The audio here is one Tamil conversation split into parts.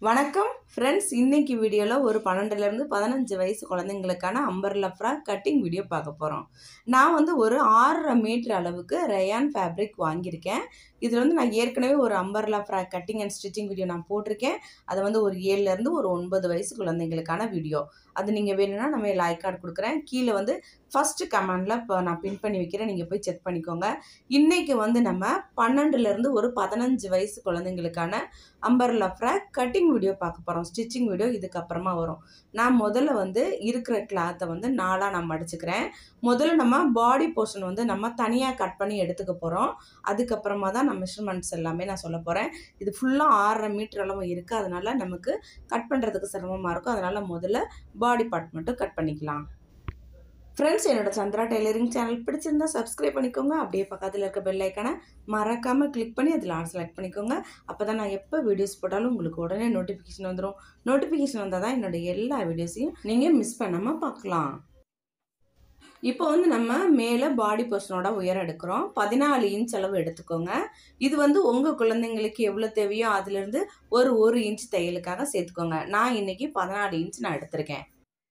வணக்கம் ஃப்ரெண்ட்ஸ் இன்னைக்கு வீடியோவில் ஒரு பன்னெண்டுலேருந்து பதினஞ்சு வயசு குழந்தைங்களுக்கான அம்பர்லா ஃப்ராக் கட்டிங் வீடியோ பார்க்க போகிறோம் நான் வந்து ஒரு ஆறரை மீட்டர் அளவுக்கு ரயான் ஃபேப்ரிக் வாங்கியிருக்கேன் இதில் வந்து நான் ஏற்கனவே ஒரு umbrella frock cutting and stitching video நான் போட்டிருக்கேன் அது வந்து ஒரு ஏழுலேருந்து ஒரு ஒன்பது வயசு குழந்தைங்களுக்கான வீடியோ அது நீங்கள் வேணும்னா நம்ம லைக் கார்டு கொடுக்குறேன் கீழே வந்து ஃபஸ்ட்டு கமெண்டில் இப்போ நான் பின் பண்ணி வைக்கிறேன் நீங்கள் போய் செக் பண்ணிக்கோங்க இன்றைக்கி வந்து நம்ம பன்னெண்டுலேருந்து ஒரு பதினஞ்சு வயசு குழந்தைங்களுக்கான அம்பர்லா ஃப்ராக் கட்டிங் வீடியோ பார்க்க போகிறோம் ஸ்டிச்சிங் வீடியோ இதுக்கப்புறமா வரும் நான் முதல்ல வந்து இருக்கிற கிளாத்தை வந்து நாலாக நான் மடிச்சுக்கிறேன் முதல்ல நம்ம பாடி போர்ஷன் வந்து நம்ம தனியாக கட் பண்ணி எடுத்துக்க போகிறோம் அதுக்கப்புறமா தான் நான் மெஷர்மெண்ட்ஸ் எல்லாமே நான் சொல்ல போகிறேன் இது ஃபுல்லாக ஆறரை மீட்டர் அளவு இருக்குது அதனால் நமக்கு கட் பண்ணுறதுக்கு சிரமமாக இருக்கும் அதனால் முதல்ல பாடி பார்ட் மட்டும் கட் பண்ணிக்கலாம் ஃப்ரெண்ட்ஸ் என்னோட சந்திரா டெய்லரிங் சேனல் பிடிச்சிருந்தா சப்ஸ்கிரைப் பண்ணிக்கோங்க அப்படியே பக்கத்தில் இருக்க பெல் ஐக்கானை மறக்காமல் கிளிக் பண்ணி அதில் ஆன் செலக்ட் பண்ணிக்கோங்க அப்போ தான் நான் எப்போ வீடியோஸ் போட்டாலும் உங்களுக்கு உடனே நோட்டிஃபிகேஷன் வந்துடும் நோட்டிஃபிகேஷன் வந்தால் தான் என்னோட எல்லா வீடியோஸையும் நீங்கள் மிஸ் பண்ணாமல் பார்க்கலாம் இப்போ வந்து நம்ம மேலே பாடி போர்ஷனோட உயரம் எடுக்கிறோம் பதினாலு இன்ச் அளவு எடுத்துக்கோங்க இது வந்து உங்கள் குழந்தைங்களுக்கு எவ்வளோ தேவையோ அதுலேருந்து ஒரு ஒரு இன்ச் தையலுக்காக சேர்த்துக்கோங்க நான் இன்னைக்கு பதினாலு இன்ச் நான் எடுத்திருக்கேன்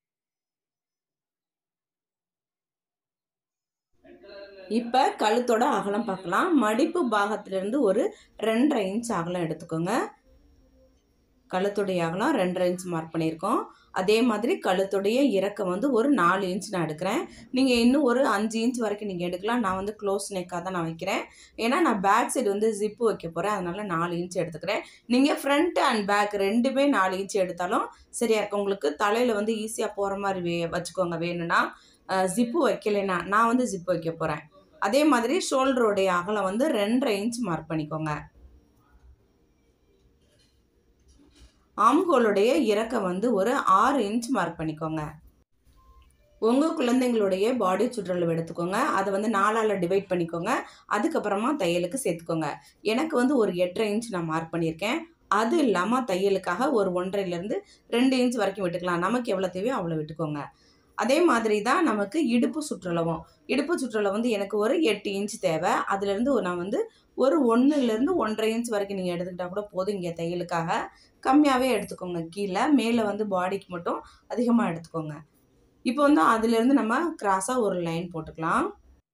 இப்போ கழுத்தோட அகலம் பார்க்கலாம் மடிப்பு பாகத்திலிருந்து ஒரு ரெண்டரை இன்ச் அகலம் எடுத்துக்கோங்க கழுத்துடைய அகலம் ரெண்டரை இன்ச் மார்க் பண்ணியிருக்கோம் அதே மாதிரி கழுத்துடைய இறக்கம் வந்து ஒரு நாலு இன்ச் நான் எடுக்கிறேன் நீங்கள் இன்னும் ஒரு அஞ்சு இன்ச் வரைக்கும் நீங்கள் எடுக்கலாம் நான் வந்து க்ளோஸ் நெக்காக தான் நான் வைக்கிறேன் ஏன்னா நான் பேக் சைடு வந்து ஜிப்பு வைக்க போகிறேன் அதனால் நாலு இன்ச் எடுத்துக்கிறேன் நீங்கள் ஃப்ரண்ட் அண்ட் பேக் ரெண்டுமே நாலு இன்ச் எடுத்தாலும் சரியாக இருக்கும் உங்களுக்கு தலையில் வந்து ஈஸியாக போகிற மாதிரி வே வச்சுக்கோங்க வேணும்னா ஜிப்பு வைக்கலைன்னா நான் வந்து ஜிப்பு வைக்க போகிறேன் அதே மாதிரி ஷோல்டருடைய அகலம் வந்து ரெண்டரை இன்ச் மார்க் பண்ணிக்கோங்க ஆம்ஹோலுடைய இறக்கம் வந்து ஒரு ஆறு இன்ச் மார்க் பண்ணிக்கோங்க உங்கள் குழந்தைங்களுடைய பாடி சுற்றளவு எடுத்துக்கோங்க அதை வந்து நாலால் டிவைட் பண்ணிக்கோங்க அதுக்கப்புறமா தையலுக்கு சேர்த்துக்கோங்க எனக்கு வந்து ஒரு எட்டரை இன்ச் நான் மார்க் பண்ணியிருக்கேன் அது இல்லாமல் தையலுக்காக ஒரு ஒன்றரைலேருந்து ரெண்டு இன்ச் வரைக்கும் விட்டுக்கலாம் நமக்கு எவ்வளோ தேவையோ அவ்வளோ விட்டுக்கோங்க அதே மாதிரி தான் நமக்கு இடுப்பு சுற்றளவும் இடுப்பு சுற்றளவு வந்து எனக்கு ஒரு எட்டு இன்ச் தேவை அதுலேருந்து நான் வந்து ஒரு ஒன்றுலேருந்து ஒன்றரை இன்ச் வரைக்கும் நீங்கள் எடுத்துக்கிட்டால் கூட போதும் இங்கே தையலுக்காக கம்மியாகவே எடுத்துக்கோங்க கீழே மேலே வந்து பாடிக்கு மட்டும் அதிகமாக எடுத்துக்கோங்க இப்போ வந்து அதுலேருந்து நம்ம கிராஸாக ஒரு லைன் போட்டுக்கலாம்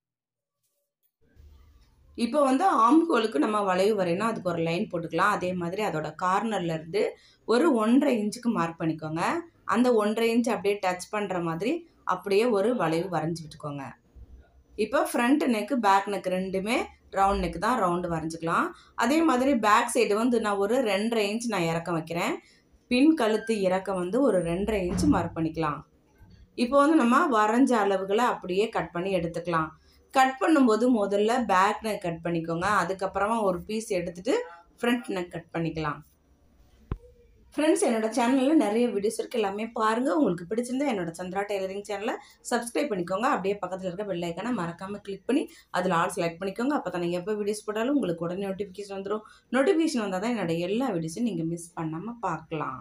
இப்போ வந்து ஆம்கோலுக்கு நம்ம வளைவு வரையணும் அதுக்கு ஒரு லைன் போட்டுக்கலாம் அதே மாதிரி அதோட கார்னர்லேருந்து ஒரு ஒன்றரை இன்ச்சுக்கு மார்க் பண்ணிக்கோங்க அந்த ஒன்றரை இன்ச் அப்படியே டச் பண்ணுற மாதிரி அப்படியே ஒரு வளைவு வரைஞ்சி விட்டுக்கோங்க இப்போ ஃப்ரண்ட் நெக்கு பேக் நெக் ரெண்டுமே ரவுண்ட் நெக் தான் ரவுண்டு வரைஞ்சிக்கலாம் அதே மாதிரி பேக் சைடு வந்து நான் ஒரு ரெண்டரை இன்ச் நான் இறக்கம் வைக்கிறேன் பின் கழுத்து இறக்கம் வந்து ஒரு ரெண்டரை இன்ச் மார்க் பண்ணிக்கலாம் இப்போ வந்து நம்ம வரைஞ்ச அளவுகளை அப்படியே கட் பண்ணி எடுத்துக்கலாம் கட் பண்ணும்போது முதல்ல பேக் நெக் கட் பண்ணிக்கோங்க அதுக்கப்புறமா ஒரு பீஸ் எடுத்துகிட்டு ஃப்ரண்ட் நெக் கட் பண்ணிக்கலாம் ஃப்ரெண்ட்ஸ் என்னோட சேனலில் நிறைய வீடியோஸ் இருக்குது எல்லாமே பாருங்கள் உங்களுக்கு பிடிச்சிருந்தா என்னோட சந்திரா டெய்லரிங் சேனலை சப்ஸ்கிரைப் பண்ணிக்கோங்க அப்படியே பக்கத்தில் இருக்க பெல் ஐக்கானை மறக்காமல் கிளிக் பண்ணி அதில் ஆல் செலக்ட் பண்ணிக்கோங்க அப்போ தான் நீங்கள் எப்போ வீடியோஸ் போட்டாலும் உங்களுக்கு உடனே நோட்டிஃபிகேஷன் வந்துடும் நோட்டிஃபிகேஷன் வந்தால் தான் என்னோட எல்லா வீடியோஸையும் நீங்கள் மிஸ் பண்ணாமல் பார்க்கலாம்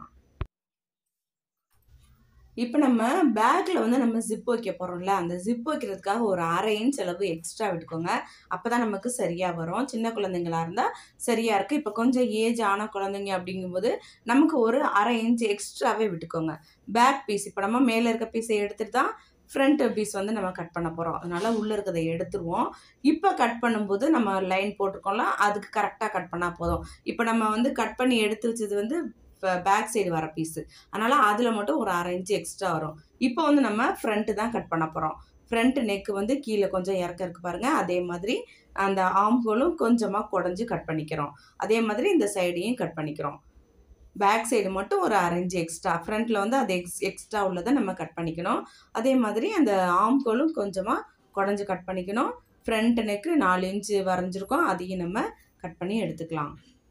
இப்போ நம்ம பேக்கில் வந்து நம்ம ஜிப் வைக்க போகிறோம்ல அந்த ஜிப் வைக்கிறதுக்காக ஒரு அரை இன்ச் அளவு எக்ஸ்ட்ரா விட்டுக்கோங்க அப்போ தான் நமக்கு சரியாக வரும் சின்ன குழந்தைங்களா இருந்தால் சரியாக இருக்குது இப்போ கொஞ்சம் ஏஜ் ஆன குழந்தைங்க அப்படிங்கும்போது நமக்கு ஒரு அரை இன்ச் எக்ஸ்ட்ராவே விட்டுக்கோங்க பேக் பீஸ் இப்போ நம்ம மேலே இருக்க பீஸை எடுத்துகிட்டு தான் ஃப்ரண்ட் பீஸ் வந்து நம்ம கட் பண்ண போகிறோம் அதனால் உள்ளே இருக்கிறத எடுத்துருவோம் இப்போ கட் பண்ணும்போது நம்ம லைன் போட்டிருக்கோம்ல அதுக்கு கரெக்டாக கட் பண்ணால் போதும் இப்போ நம்ம வந்து கட் பண்ணி எடுத்து வச்சது வந்து பேக் சைடு வர பீஸு அதனால் அதில் மட்டும் ஒரு அரை இன்ச்சு எக்ஸ்ட்ரா வரும் இப்போ வந்து நம்ம ஃப்ரண்ட்டு தான் கட் பண்ண போகிறோம் ஃப்ரண்ட் நெக்கு வந்து கீழே கொஞ்சம் இறக்க இருக்கு பாருங்கள் அதே மாதிரி அந்த ஆம்ஹோலும் கொஞ்சமாக குடஞ்சி கட் பண்ணிக்கிறோம் அதே மாதிரி இந்த சைடையும் கட் பண்ணிக்கிறோம் பேக் சைடு மட்டும் ஒரு அரை இன்ச்சு எக்ஸ்ட்ரா ஃப்ரண்ட்டில் வந்து அது எக்ஸ் எக்ஸ்ட்ரா உள்ளதை நம்ம கட் பண்ணிக்கணும் அதே மாதிரி அந்த ஆம்ஹோலும் கொஞ்சமாக குடஞ்சி கட் பண்ணிக்கணும் ஃப்ரண்ட் நெக்கு நாலு இன்ச்சு வரைஞ்சிருக்கோம் அதையும் நம்ம கட் பண்ணி எடுத்துக்கலாம்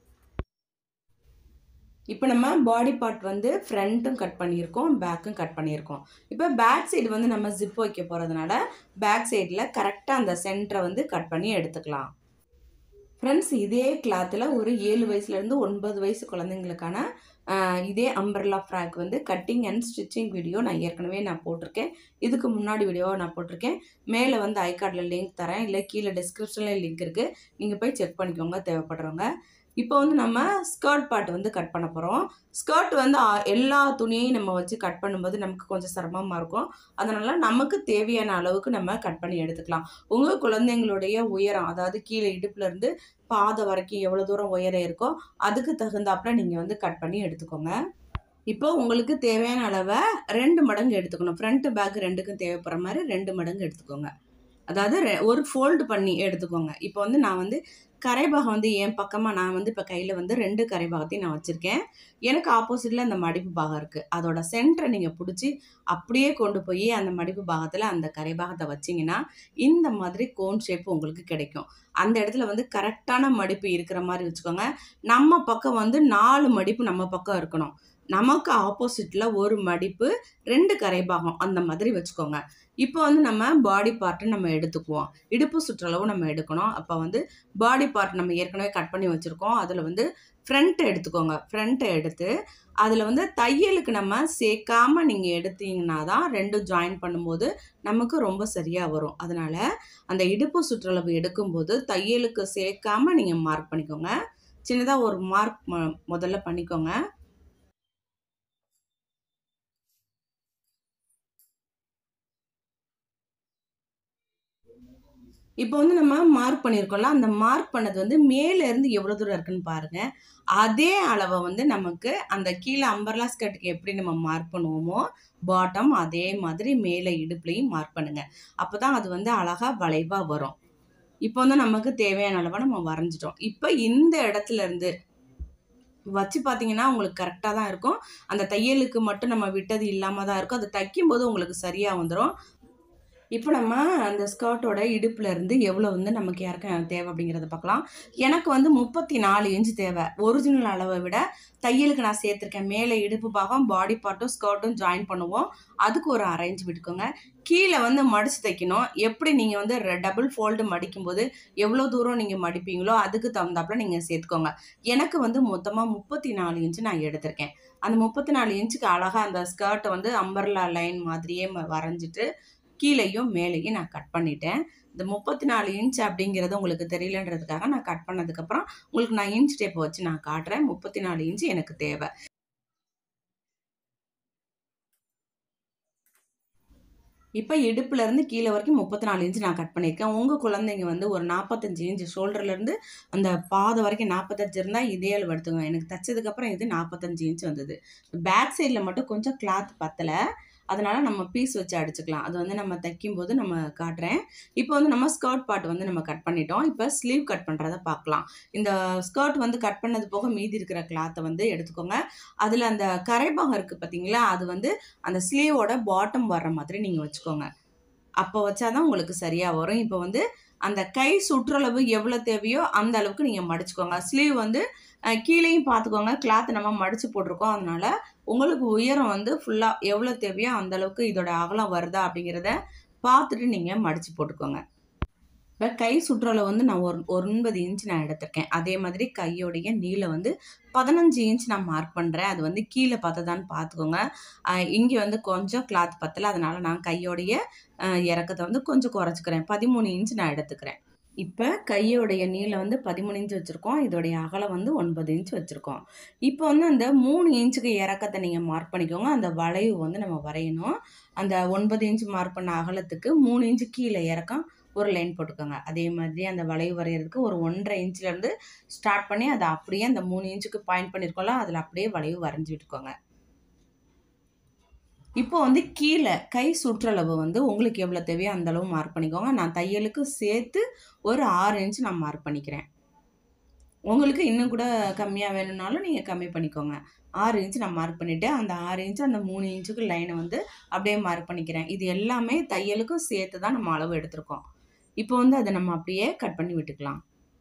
இப்போ நம்ம பாடி பார்ட் வந்து ஃப்ரண்ட்டும் கட் பண்ணியிருக்கோம் பேக்கும் கட் பண்ணியிருக்கோம் இப்போ பேக் சைடு வந்து நம்ம ஜிப் வைக்க போகிறதுனால பேக் சைடில் கரெக்டாக அந்த சென்டரை வந்து கட் பண்ணி எடுத்துக்கலாம் ஃப்ரெண்ட்ஸ் இதே கிளாத்தில் ஒரு ஏழு வயசுலேருந்து ஒன்பது வயசு குழந்தைங்களுக்கான இதே அம்பர்லா ஃப்ராக் வந்து கட்டிங் அண்ட் ஸ்டிச்சிங் வீடியோ நான் ஏற்கனவே நான் போட்டிருக்கேன் இதுக்கு முன்னாடி வீடியோவை நான் போட்டிருக்கேன் மேலே வந்து ஐ கார்டில் லிங்க் தரேன் இல்லை கீழே டிஸ்கிரிப்ஷனில் லிங்க் இருக்குது நீங்கள் போய் செக் பண்ணிக்கோங்க தேவைப்படுறவங்க இப்போ வந்து நம்ம ஸ்கர்ட் பார்ட் வந்து கட் பண்ண போகிறோம் ஸ்கர்ட் வந்து ஆ, எல்லா துணியையும் நம்ம வச்சு கட் பண்ணும்போது நமக்கு கொஞ்சம் சிரமமாக இருக்கும் அதனால் நமக்கு தேவையான அளவுக்கு நம்ம கட் பண்ணி எடுத்துக்கலாம் உங்கள் குழந்தைங்களுடைய உயரம் அதாவது கீழே இடுப்புலேருந்து பாதை வரைக்கும் எவ்வளோ தூரம் உயரம் இருக்கோ அதுக்கு தகுந்தாப்புல நீங்கள் வந்து கட் பண்ணி எடுத்துக்கோங்க இப்போ உங்களுக்கு தேவையான அளவை ரெண்டு மடங்கு எடுத்துக்கணும் ஃப்ரண்ட் பேக் ரெண்டுக்கும் தேவைப்படுற மாதிரி ரெண்டு மடங்கு எடுத்துக்கோங்க அதாவது ரெ- ஒரு ஃபோல்டு பண்ணி எடுத்துக்கோங்க இப்போ வந்து நான் வந்து கரைபாகம் வந்து என் பக்கமாக நான் வந்து இப்போ கையில் வந்து ரெண்டு கரைபாகத்தையும் நான் வச்சுருக்கேன் எனக்கு ஆப்போசிட்டில் அந்த மடிப்பு பாகம் இருக்குது அதோட சென்டரை நீங்கள் பிடிச்சி அப்படியே கொண்டு போய் அந்த மடிப்பு பாகத்தில் அந்த கரைபாகத்தை வச்சிங்கன்னா இந்த மாதிரி கோன் ஷேப் உங்களுக்கு கிடைக்கும் அந்த இடத்துல வந்து கரெக்டான மடிப்பு இருக்கிற மாதிரி வச்சுக்கோங்க நம்ம பக்கம் வந்து நாலு மடிப்பு நம்ம பக்கம் இருக்கணும் நமக்கு ஆப்போசிட்டில் ஒரு மடிப்பு ரெண்டு கரைபாகம் அந்த மாதிரி வச்சுக்கோங்க இப்போ வந்து நம்ம பாடி பார்ட்டு நம்ம எடுத்துக்குவோம் இடுப்பு சுற்றளவு நம்ம எடுக்கணும் அப்போ வந்து பாடி பார்ட் நம்ம ஏற்கனவே கட் பண்ணி வச்சுருக்கோம் அதில் வந்து ஃப்ரண்ட்டை எடுத்துக்கோங்க ஃப்ரண்ட்டை எடுத்து அதில் வந்து தையலுக்கு நம்ம சேர்க்காம நீங்கள் எடுத்தீங்கன்னா தான் ரெண்டும் ஜாயின் பண்ணும்போது நமக்கு ரொம்ப சரியாக வரும் அதனால் அந்த இடுப்பு சுற்றளவு எடுக்கும்போது தையலுக்கு சேர்க்காம நீங்கள் மார்க் பண்ணிக்கோங்க சின்னதாக ஒரு மார்க் முதல்ல பண்ணிக்கோங்க இப்போ வந்து நம்ம மார்க் பண்ணியிருக்கோம்ல அந்த மார்க் பண்ணது வந்து மேலே இருந்து எவ்வளோ தூரம் இருக்குன்னு பாருங்க அதே அளவை வந்து நமக்கு அந்த கீழே அம்பர்லா ஸ்கர்ட்டுக்கு எப்படி நம்ம மார்க் பண்ணுவோமோ பாட்டம் அதே மாதிரி மேலே இடுப்புலையும் மார்க் பண்ணுங்க அப்போ தான் அது வந்து அழகா வளைவாக வரும் இப்போ வந்து நமக்கு தேவையான அளவை நம்ம வரைஞ்சிட்டோம் இப்போ இந்த இடத்துல இருந்து வச்சு பார்த்தீங்கன்னா உங்களுக்கு கரெக்டாக தான் இருக்கும் அந்த தையலுக்கு மட்டும் நம்ம விட்டது இல்லாமல் தான் இருக்கும் அது தைக்கும்போது உங்களுக்கு சரியாக வந்துடும் இப்போ நம்ம அந்த ஸ்கர்ட்டோட இடுப்புல இருந்து எவ்வளோ வந்து நமக்கு இறக்க தேவை அப்படிங்கிறத பார்க்கலாம் எனக்கு வந்து முப்பத்தி நாலு இன்ச் தேவை ஒரிஜினல் அளவை விட தையலுக்கு நான் சேர்த்துருக்கேன் மேலே இடுப்பு பாகம் பாடி பார்ட்டும் ஸ்கர்ட்டும் ஜாயின் பண்ணுவோம் அதுக்கு ஒரு அரை இன்ச் விட்டுக்கோங்க கீழே வந்து மடிச்சு தைக்கணும் எப்படி நீங்கள் வந்து டபுள் ஃபோல்டு மடிக்கும்போது எவ்வளோ தூரம் நீங்கள் மடிப்பீங்களோ அதுக்கு தகுந்தாப்புல நீங்கள் சேர்த்துக்கோங்க எனக்கு வந்து மொத்தமாக முப்பத்தி நாலு இன்ச்சு நான் எடுத்திருக்கேன் அந்த முப்பத்தி நாலு இன்ச்சுக்கு அழகாக அந்த ஸ்கர்ட்டை வந்து அம்பர்லா லைன் மாதிரியே ம- வரைஞ்சிட்டு கீழேயும் மேலேயும் நான் கட் பண்ணிட்டேன் இந்த முப்பத்தி நாலு இன்ச் அப்படிங்கிறது உங்களுக்கு தெரியலன்றதுக்காக நான் கட் பண்ணதுக்கப்புறம் உங்களுக்கு நான் இன்ச் டேப் வச்சு நான் காட்டுறேன் முப்பத்தி நாலு இன்ச் எனக்கு தேவை இப்போ இடுப்புலேருந்து கீழே வரைக்கும் முப்பத்தி நாலு இன்ச் நான் கட் பண்ணியிருக்கேன் உங்கள் குழந்தைங்க வந்து ஒரு நாற்பத்தஞ்சு இன்ச் ஷோல்டர்லேருந்து அந்த பாதை வரைக்கும் நாற்பத்தஞ்சு இருந்தால் இதே அளவு எடுத்துக்கோங்க எனக்கு தைச்சதுக்கப்புறம் இது நாற்பத்தஞ்சு இன்ச் வந்தது பேக் சைடில் மட்டும் கொஞ்சம் கிளாத் பத்தலை அதனால நம்ம பீஸ் வச்சு அடிச்சுக்கலாம் அது வந்து நம்ம தைக்கும்போது நம்ம காட்டுறேன் இப்போ வந்து நம்ம ஸ்கர்ட் பார்ட் வந்து நம்ம கட் பண்ணிட்டோம் இப்போ ஸ்லீவ் கட் பண்ணுறத பார்க்கலாம் இந்த ஸ்கர்ட் வந்து கட் பண்ணது போக மீதி இருக்கிற கிளாத்தை வந்து எடுத்துக்கோங்க அதில் அந்த கரைபாகம் இருக்குது பார்த்தீங்களா அது வந்து அந்த ஸ்லீவோட பாட்டம் வர்ற மாதிரி நீங்கள் வச்சுக்கோங்க அப்போ வச்சாதான் உங்களுக்கு சரியாக வரும் இப்போ வந்து அந்த கை சுற்றளவு எவ்வளோ தேவையோ அந்த அளவுக்கு நீங்கள் மடிச்சுக்கோங்க ஸ்லீவ் வந்து அஹ், கீழேயும் பார்த்துக்கோங்க கிளாத் நம்ம மடிச்சு போட்டிருக்கோம் அதனால உங்களுக்கு உயரம் வந்து ஃபுல்லாக எவ்வளோ தேவையோ அந்த அளவுக்கு இதோட அகலம் வருதா அப்படிங்கிறத பார்த்துட்டு நீங்கள் மடிச்சு போட்டுக்கோங்க இப்போ கை சுற்றளவு வந்து நான் ஒரு ஒன்பது இன்ச் நான் எடுத்திருக்கேன் அதே மாதிரி கையோடைய நீளம் வந்து பதினஞ்சு இன்ச் நான் மார்க் பண்ணுறேன் அது வந்து கீழே பார்த்ததான்னு பார்த்துக்கோங்க இங்கே வந்து கொஞ்சம் கிளாத் பத்தலை அதனால நான் கையோடைய அஹ், இறக்கத்தை வந்து கொஞ்சம் குறைச்சிக்கிறேன் பதிமூணு இன்ச் நான் எடுத்துக்கிறேன் இப்போ கையோடைய நீளம் வந்து பதிமூணு இன்ச் வச்சுருக்கோம் இதோடைய அகலம் வந்து ஒன்பது இன்ச் வச்சுருக்கோம் இப்போ வந்து அந்த மூணு இன்ச்சுக்கு இறக்கத்தை நீங்கள் மார்க் பண்ணிக்கோங்க அந்த வளைவு வந்து நம்ம வரையணும் அந்த ஒன்பது இன்ச் மார்க் பண்ண அகலத்துக்கு மூணு இன்ச்சு கீழே இறக்கம் ஒரு லைன் போட்டுக்கோங்க அதே மாதிரி அந்த வளைவு வரைகிறதுக்கு ஒரு ஒன்றரை இன்ச்லேருந்து ஸ்டார்ட் பண்ணி அதை அப்படியே அந்த மூணு இன்ச்சுக்கு பாயிண்ட் பண்ணியிருக்கோம்ல அதில் அப்படியே வளைவு வரைஞ்சி விட்டுக்கோங்க இப்போ வந்து கீழே கை சுற்றளவு வந்து உங்களுக்கு எவ்வளோ தேவையோ அந்த அளவு மார்க் பண்ணிக்கோங்க நான் தையலுக்கு சேர்த்து ஒரு ஆறு இன்ச் நான் மார்க் பண்ணிக்கிறேன் உங்களுக்கு இன்னும் கூட கம்மியாக வேணும்னாலும் நீங்கள் கம்மி பண்ணிக்கோங்க ஆறு இன்ச் நான் மார்க் பண்ணிவிட்டு அந்த ஆறு இன்ச் அந்த மூணு இன்ச்சுக்கு லைனை வந்து அப்படியே மார்க் பண்ணிக்கிறேன் இது எல்லாமே தையலுக்கும் சேர்த்து தான் நம்ம அளவு எடுத்திருக்கோம் இப்போ வந்து அதை நம்ம அப்படியே கட் பண்ணி விட்டுக்கலாம்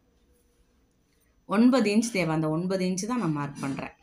ஒன்பது இன்ச் தேவை அந்த ஒன்பது இன்ச் தான் நான் மார்க் பண்ணுறேன்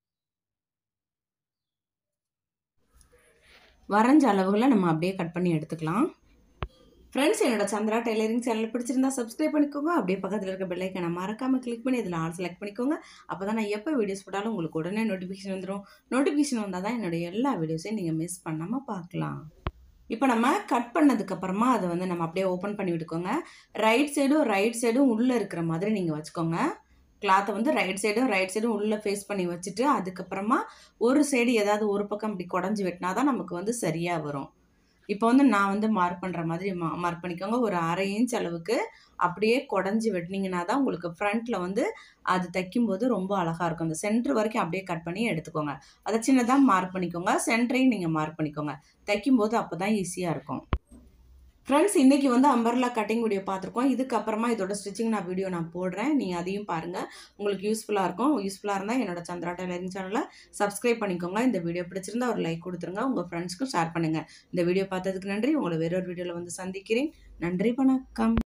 வரைஞ்ச அளவுகளை நம்ம அப்படியே கட் பண்ணி எடுத்துக்கலாம் ஃப்ரெண்ட்ஸ் என்னோட சந்திரா டெய்லரிங் சேனல் பிடிச்சிருந்தா சப்ஸ்கிரைப் பண்ணிக்கோங்க அப்படியே பக்கத்தில் இருக்க பெல்லைக்கனை மறக்காமல் கிளிக் பண்ணி இதில் ஆல் செலக்ட் பண்ணிக்கோங்க அப்போ தான் நான் எப்போ வீடியோஸ் போட்டாலும் உங்களுக்கு உடனே நோட்டிஃபிகேஷன் வந்துடும் நோட்டிஃபிகேஷன் வந்தால் தான் என்னோட எல்லா வீடியோஸையும் நீங்கள் மிஸ் பண்ணாமல் பார்க்கலாம் இப்போ நம்ம கட் பண்ணதுக்கப்புறமா அதை வந்து நம்ம அப்படியே ஓப்பன் பண்ணி விட்டுக்கோங்க ரைட் சைடும் ரைட் சைடும் உள்ளே இருக்கிற மாதிரி நீங்கள் வச்சுக்கோங்க கிளாத்தை வந்து ரைட் சைடும் ரைட் சைடும் உள்ளே ஃபேஸ் பண்ணி வச்சுட்டு அதுக்கப்புறமா ஒரு சைடு ஏதாவது ஒரு பக்கம் இப்படி குடஞ்சி வெட்டினா தான் நமக்கு வந்து சரியாக வரும் இப்போ வந்து நான் வந்து மார்க் பண்ணுற மாதிரி மா மார்க் பண்ணிக்கோங்க ஒரு அரை இன்ச் அளவுக்கு அப்படியே குடஞ்சி வெட்டினீங்கன்னா தான் உங்களுக்கு ஃப்ரண்ட்டில் வந்து அது தைக்கும்போது ரொம்ப அழகாக இருக்கும் அந்த சென்டர் வரைக்கும் அப்படியே கட் பண்ணி எடுத்துக்கோங்க அதை சின்னதாக மார்க் பண்ணிக்கோங்க சென்டரையும் நீங்கள் மார்க் பண்ணிக்கோங்க தைக்கும்போது அப்போ தான் ஈஸியாக இருக்கும் ஃப்ரெண்ட்ஸ் இன்றைக்கி வந்து அம்பர்லா கட்டிங் வீடியோ பார்த்துருக்கோம் இதுக்கப்புறமா இதோட ஸ்டிச்சிங் நான் வீடியோ நான் போடுறேன் நீங்கள் அதையும் பாருங்கள் உங்களுக்கு யூஸ்ஃபுல்லாக இருக்கும் யூஸ்ஃபுல்லாக இருந்தால் என்னோட சந்திரா டெய்லரிங் சேனலை சப்ஸ்கிரைப் பண்ணிக்கோங்க இந்த வீடியோ பிடிச்சிருந்தா ஒரு லைக் கொடுத்துருங்க உங்கள் ஃப்ரெண்ட்ஸ்க்கும் ஷேர் பண்ணுங்கள் இந்த வீடியோ பார்த்ததுக்கு நன்றி உங்களை வேறொரு வீடியோவில் வந்து சந்திக்கிறேன் நன்றி வணக்கம்